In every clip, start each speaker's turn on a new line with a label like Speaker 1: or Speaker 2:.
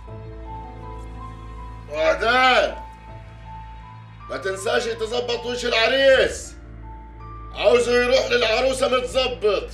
Speaker 1: وعدان ما تنساش تظبط وش العريس عاوزه يروح للعروسة متظبط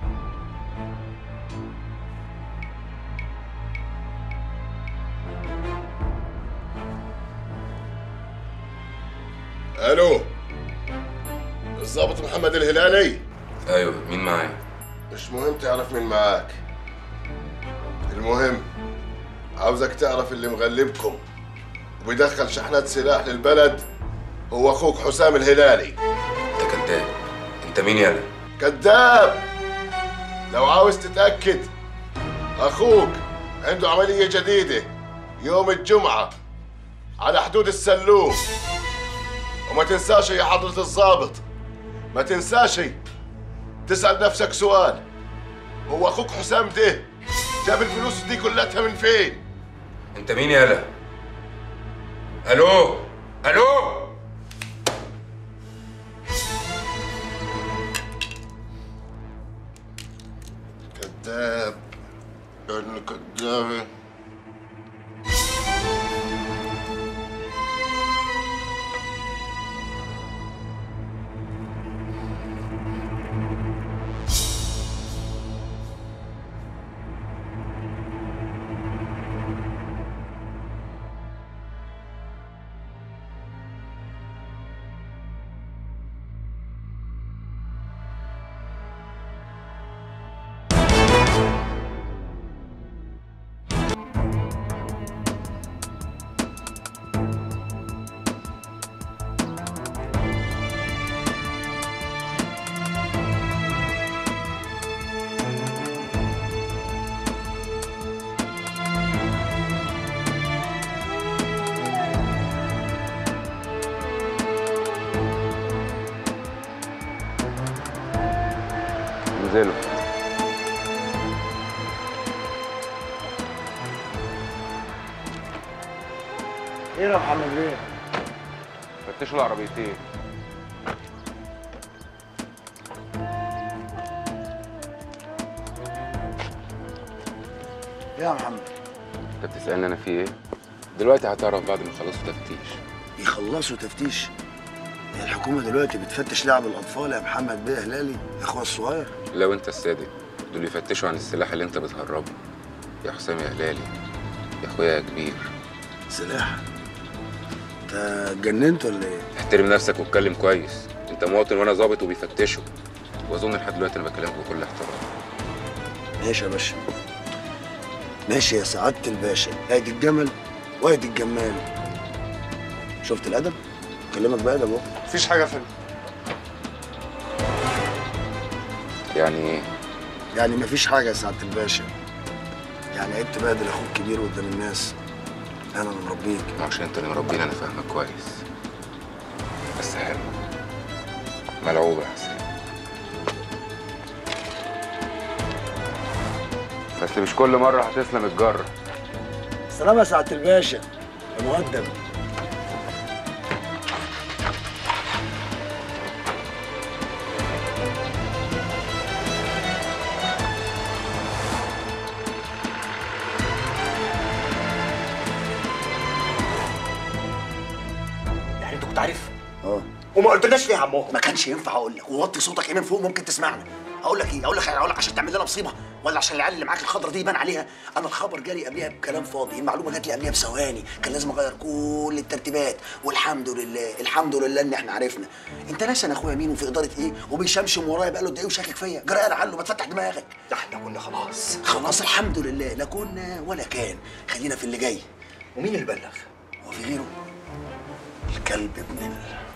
Speaker 1: الو الضابط محمد الهلالي
Speaker 2: ايوه مين معايا
Speaker 1: مش مهم تعرف مين معاك المهم عاوزك تعرف اللي مغلبكم وبيدخل شحنات سلاح للبلد هو اخوك حسام الهلالي
Speaker 2: انت كذاب انت مين يالا
Speaker 1: كذاب لو عاوز تتأكد أخوك عنده عملية جديدة يوم الجمعة على حدود السلوم وما تنساش يا حضرة الضابط ما تنساش تسأل نفسك سؤال هو أخوك حسام ده جاب الفلوس دي كلها من فين؟
Speaker 2: انت مين يالا الو الو
Speaker 1: كذاب ابن كذاب
Speaker 2: انزلوا
Speaker 3: ايه يا محمد بيه؟
Speaker 2: فتشوا العربيتين
Speaker 3: ايه يا محمد؟
Speaker 2: انت بتسالني انا في ايه دلوقتي هتعرف بعد ما خلصوا تفتيش
Speaker 3: يخلصوا تفتيش هي الحكومة دلوقتي بتفتش لعب الأطفال يا محمد بيه هلالي يا أخويا الصغير
Speaker 2: لو انت الصادق دول يفتشوا عن السلاح اللي انت بتهربه يا حسام يا هلالي يا اخويا يا كبير
Speaker 3: سلاح أنت اتجننت ولا إيه؟
Speaker 2: احترم نفسك واتكلم كويس انت مواطن وانا ظابط وبيفتشوا واظن لحد دلوقتي انا بكلمك بكل احترام
Speaker 3: ماشي يا باشا ماشي يا سعادة الباشا ادي الجمل وادي الجمال شفت الأدب؟ أكلمك بأدب أهو
Speaker 4: مفيش حاجه يا فندم
Speaker 2: يعني ايه
Speaker 3: يعني مفيش حاجة يا سعادة الباشا يعني عيب تبهدل أخوك كبير قدام الناس أنا اللي مربيك
Speaker 2: عشان انت اللي مربيني انا فاهمك كويس بس حلو ملعوبة يا حسين بس مش كل مرة هتسلم الجرة
Speaker 3: سلام يا سعادة الباشا يا مقدم
Speaker 5: يعني انت كنت عارف
Speaker 3: اه
Speaker 5: وما قلتلناش ليه يا عمو
Speaker 3: ما كانش ينفع اقول لك ووطي صوتك ايه من فوق ممكن تسمعنا اقول لك ايه اقول لك اقول لك عشان تعمل لنا مصيبه ولا عشان العيال اللي معاك الخضره دي يبان عليها انا الخبر جالي قبلها بكلام فاضي المعلومه جات لي قبلها بثواني كان لازم اغير كل الترتيبات والحمد لله الحمد لله ان احنا عرفنا انت ناسي انا اخويا مين وفي اداره ايه وبيشمشم ورايا بقاله قد ايه وشاكك فيا جرى يا علو ما تفتح دماغك
Speaker 5: ده احنا كنا خلاص
Speaker 3: خلاص الحمد لله لا كنا ولا كان خلينا في اللي جاي
Speaker 5: ومين اللي بلغ
Speaker 3: هو في غيره الكلب ابن ال...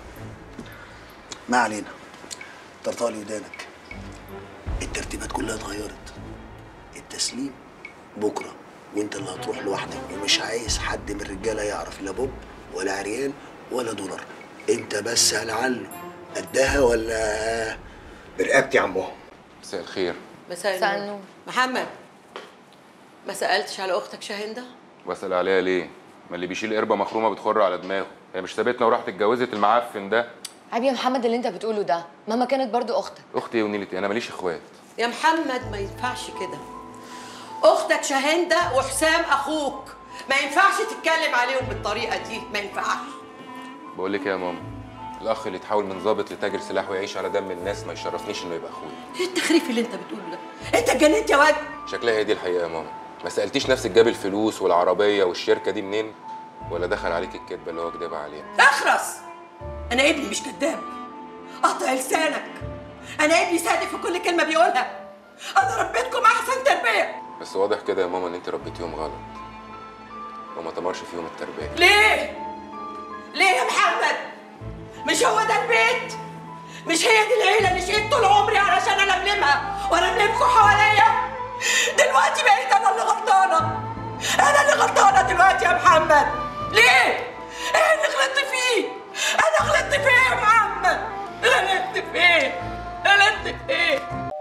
Speaker 3: ما علينا طرطالي ودانك الترتيبات كلها اتغيرت التسليم بكره وانت اللي هتروح لوحدك ومش عايز حد من الرجاله يعرف لا بوب ولا عريان ولا دولار انت بس يا لعله قدها ولا
Speaker 5: برقبتي يا عمو
Speaker 2: مساء الخير
Speaker 6: مساء
Speaker 7: مساء
Speaker 6: النور
Speaker 7: النور.
Speaker 6: محمد ما سألتش على أختك شاهندة؟
Speaker 2: واسأل عليها ليه؟ ما اللي بيشيل قربة مخرومة بتخر على دماغه هي مش سابتنا وراحت اتجوزت المعفن ده
Speaker 7: عيب يا محمد اللي انت بتقوله ده ماما كانت برضو اختك
Speaker 2: اختي ايه ونيلتي انا ماليش اخوات
Speaker 6: يا محمد ما ينفعش كده أختك شاهندة وحسام أخوك ما ينفعش تتكلم عليهم بالطريقه دي ما ينفعش
Speaker 2: بقول لك إيه يا ماما الاخ اللي يتحول من ضابط لتاجر سلاح ويعيش على دم الناس ما يشرفنيش انه يبقى اخويا
Speaker 6: ايه التخريف اللي انت بتقوله ده انت اتجننت يا واد
Speaker 2: شكلها هي دي الحقيقه يا ماما ما سالتيش نفسك جاب الفلوس والعربيه والشركه دي منين ولا دخل عليك الكذبه اللي هو كدبها عليها
Speaker 6: اخرس انا ابني مش كذاب قطع لسانك انا ابني صادق في كل كلمه بيقولها انا ربيتكم احسن تربيه
Speaker 2: بس واضح كده يا ماما ان انت ربيتيهم غلط وما تمرش فيهم التربيه
Speaker 6: ليه ليه يا محمد مش هو ده البيت مش هي دي العيله اللي شقيت طول عمري علشان الملمها وانا ملمكم حواليا دلوقتي بقيت انا اللي غلطانه انا اللي غلطانه دلوقتي يا محمد ليه ايه اللي غلطت فيه انا غلطت في ايه يا محمد غلطت في ايه غلطت في ايه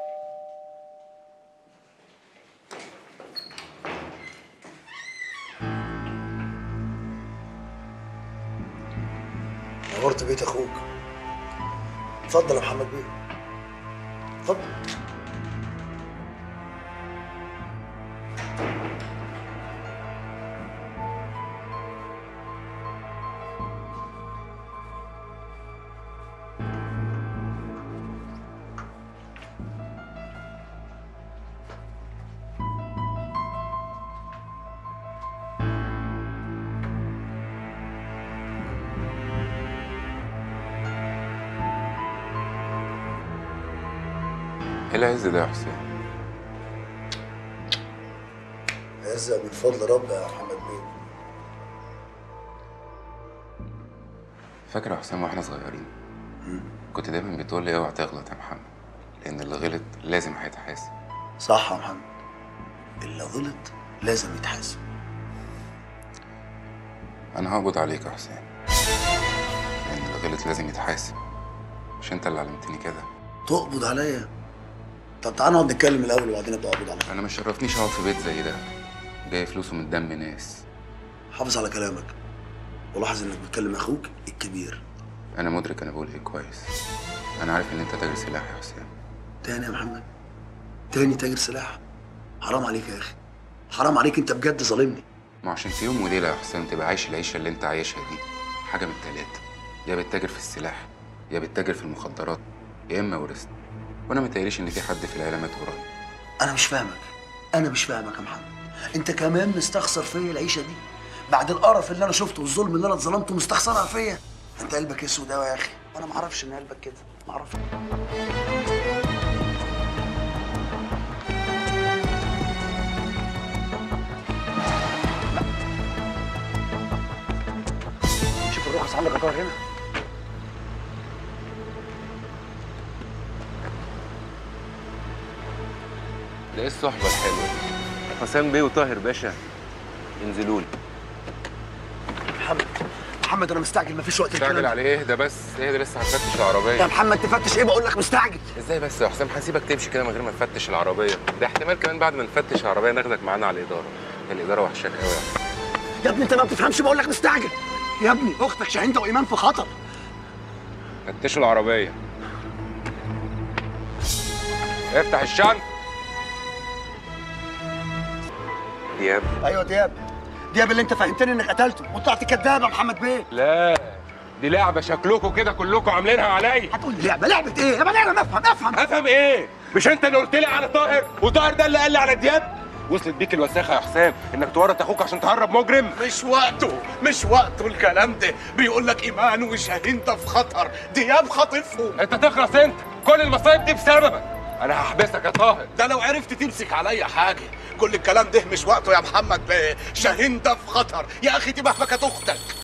Speaker 3: نورت بيت اخوك اتفضل يا محمد بيه اتفضل
Speaker 2: ايه العز ده يا حسين
Speaker 3: ارزق من فضل ربي يا محمد بيه
Speaker 2: فاكر يا حسام واحنا صغيرين كنت دايما بتقول لي اوعى تغلط يا محمد لان اللي غلط لازم هيتحاسب
Speaker 3: صح يا محمد اللي غلط لازم يتحاسب
Speaker 2: انا هقبض عليك يا حسين لان اللي غلط لازم يتحاسب مش انت اللي علمتني كده
Speaker 3: تقبض عليا طب تعالى نقعد نتكلم الاول وبعدين ابقى اقبض عليك
Speaker 2: انا ما شرفنيش اقعد في بيت زي ده جاي فلوسه من دم ناس
Speaker 3: حافظ على كلامك ولاحظ انك بتكلم اخوك الكبير
Speaker 2: انا مدرك انا بقول ايه كويس انا عارف ان انت تاجر سلاح يا حسام
Speaker 3: تاني يا محمد تاني تاجر سلاح حرام عليك يا اخي حرام عليك انت بجد ظالمني
Speaker 2: ما عشان في يوم وليله يا حسام تبقى عايش العيشه اللي انت عايشها دي حاجه من التلاته يا بتتاجر في السلاح يا بتتاجر في المخدرات يا اما ورثت وانا متهيأليش ان في حد في العيله مات ورايا
Speaker 3: انا مش فاهمك انا مش فاهمك يا محمد انت كمان مستخسر فيا العيشه دي بعد القرف اللي انا شفته والظلم اللي انا اتظلمته مستخسرها فيا انت قلبك اسود قوي يا اخي انا ما اعرفش ان قلبك كده ما اعرفش شوف الرخص عندك يا طاهر هنا
Speaker 2: ده ايه الصحبه الحلوه دي
Speaker 4: حسام بيه وطاهر باشا ينزلوا لي
Speaker 3: محمد محمد انا مستعجل مفيش وقت
Speaker 2: مستعجل
Speaker 3: الكلام
Speaker 2: على ايه ده بس ايه ده لسه هنفتش
Speaker 3: يا
Speaker 2: العربيه
Speaker 3: محمد تفتش ايه بقول لك مستعجل
Speaker 2: ازاي بس يا حسام هسيبك تمشي كده من غير ما نفتش العربيه ده احتمال كمان بعد ما نفتش العربيه ناخدك معانا على الاداره الاداره وحشاك قوي يا حسام
Speaker 3: يا ابني انت ما بتفهمش بقول لك مستعجل يا ابني اختك شاهينده وايمان في خطر
Speaker 2: فتشوا العربيه افتح الشنطه
Speaker 4: دياب
Speaker 3: ايوه دياب دياب اللي انت فهمتني انك قتلته وطلعت كداب يا محمد بيه
Speaker 2: لا دي لعبه شكلكم كده كلكم عاملينها عليا
Speaker 3: هتقول لي لعبه لعبه ايه يا بني ادم افهم افهم
Speaker 2: افهم ايه مش انت اللي قلت لي على طاهر وطاهر ده اللي قال لي على دياب وصلت بيك الوساخه يا حسام انك تورط اخوك عشان تهرب مجرم
Speaker 8: مش وقته مش وقته الكلام ده بيقول لك ايمان وشاهين ده في خطر دياب خاطفهم
Speaker 2: انت تخلص انت كل المصايب دي بسببك انا هحبسك يا طاهر
Speaker 8: ده لو عرفت تمسك عليا حاجه كل الكلام ده مش وقته يا محمد بيه شاهين ده في خطر يا اخي دي مهما كانت اختك